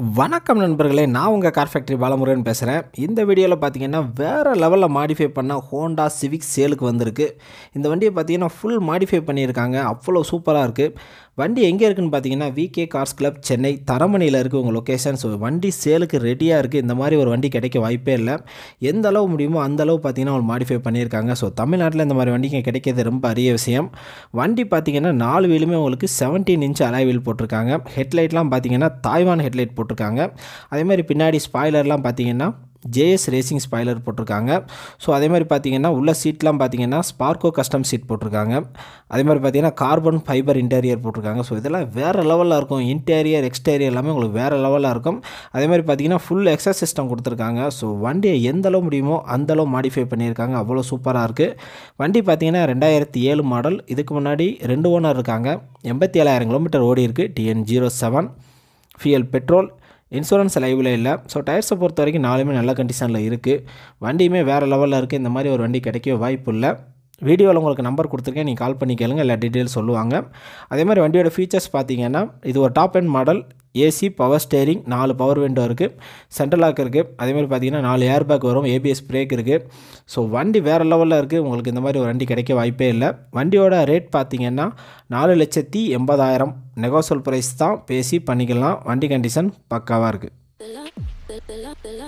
வணக்கம் நண்பர்களே நான் உங்கள் கார் ஃபேக்ட்ரி பாலமுருகன் பேசுகிறேன் இந்த வீடியோவில் பார்த்தீங்கன்னா வேறு லெவலில் மாடிஃபை பண்ண ஹோண்டா சிவிக் சேலுக்கு வந்திருக்கு இந்த வண்டியை பார்த்தீங்கன்னா ஃபுல் மாடிஃபை பண்ணியிருக்காங்க அவ்வளோ சூப்பராக இருக்குது வண்டி எங்கே இருக்குன்னு பார்த்தீங்கன்னா விகே கார்ஸ் கிளப் சென்னை தரமணியில் இருக்குது உங்கள் லொக்கேஷன் ஸோ வண்டி சேலுக்கு ரெடியாக இருக்குது இந்த மாதிரி ஒரு வண்டி கிடைக்க வாய்ப்பே இல்லை எந்த அளவு முடியுமோ அந்த அளவு பார்த்தீங்கன்னா அவங்க மாடிஃபை பண்ணியிருக்காங்க ஸோ தமிழ்நாட்டில் இந்த மாதிரி வண்டிங்க கிடைக்கிறது ரொம்ப அரிய விஷயம் வண்டி பார்த்தீங்கன்னா நாலு வீலுமே உங்களுக்கு செவன்டீன் இன்ச் அலாய் வீல் போட்டிருக்காங்க ஹெட்லைட்லாம் பார்த்தீங்கன்னா தாய்வான் ஹெட்லைட் போட்டிருக்காங்க அதே மாதிரி பின்னாடி ஸ்பாய்லர்லாம் பார்த்தீங்கன்னா ஜேஎஸ் ரேசிங் ஸ்பாய்லர் போட்டிருக்காங்க ஸோ அதே மாதிரி பார்த்தீங்கன்னா உள்ள சீட்லாம் பார்த்தீங்கன்னா ஸ்பார்க்கோ கஸ்டம் சீட் போட்டிருக்காங்க அதே மாதிரி பார்த்தீங்கன்னா கார்பன் ஃபைபர் இன்டீரியர் போட்டிருக்காங்க ஸோ இதெல்லாம் வேறு லெவலில் இருக்கும் இன்டீரியர் எக்ஸ்டீரியர் எல்லாமே உங்களுக்கு வேறு லெவலில் இருக்கும் அதே மாதிரி பார்த்தீங்கன்னா ஃபுல் எக்ஸஸ் சிஸ்டம் கொடுத்துருக்காங்க ஸோ வண்டியை எந்த அளவு முடியுமோ அந்த அளவு மாடிஃபை பண்ணியிருக்காங்க அவ்வளோ சூப்பராக இருக்குது வண்டி பார்த்தீங்கன்னா ரெண்டாயிரத்தி ஏழு மாடல் இதுக்கு முன்னாடி ரெண்டு ஓனர் இருக்காங்க எண்பத்தி ஏழாயிரம் கிலோமீட்டர் ஓடி இருக்குது TN zero seven fuel petrol insurance லைவில் இல்லை ஸோ டயர்ஸை பொறுத்த வரைக்கும் நாலுமே நல்ல கண்டிஷனில் இருக்குது வண்டியுமே வேறு லெவலில் இருக்குது இந்த மாதிரி ஒரு வண்டி கிடைக்க வாய்ப்பு இல்லை வீடியோவில் உங்களுக்கு நம்பர் கொடுத்துருக்கேன் நீங்கள் கால் பண்ணி கேளுங்க எல்லா டீட்டெயில்ஸ் சொல்லுவாங்க அதே மாதிரி வண்டியோட ஃபீச்சர்ஸ் பார்த்தீங்கன்னா இது ஒரு top end model AC power steering நாலு பவர் விண்டோ இருக்குது சென்ட்ரல் லாக் இருக்குது அதே மாதிரி பார்த்தீங்கன்னா நாலு ஏர் பேக் வரும் ஏபிஎஸ் பிரேக் இருக்குது ஸோ வண்டி வேறு லெவலில் இருக்குது உங்களுக்கு இந்த மாதிரி ஒரு வண்டி கிடைக்க வாய்ப்பே இல்லை வண்டியோட ரேட் பார்த்தீங்கன்னா நாலு லட்சத்தி எண்பதாயிரம் நெகோசல் ப்ரைஸ் தான் பேசி பண்ணிக்கலாம் வண்டி கண்டிஷன் பக்காவாக இருக்குது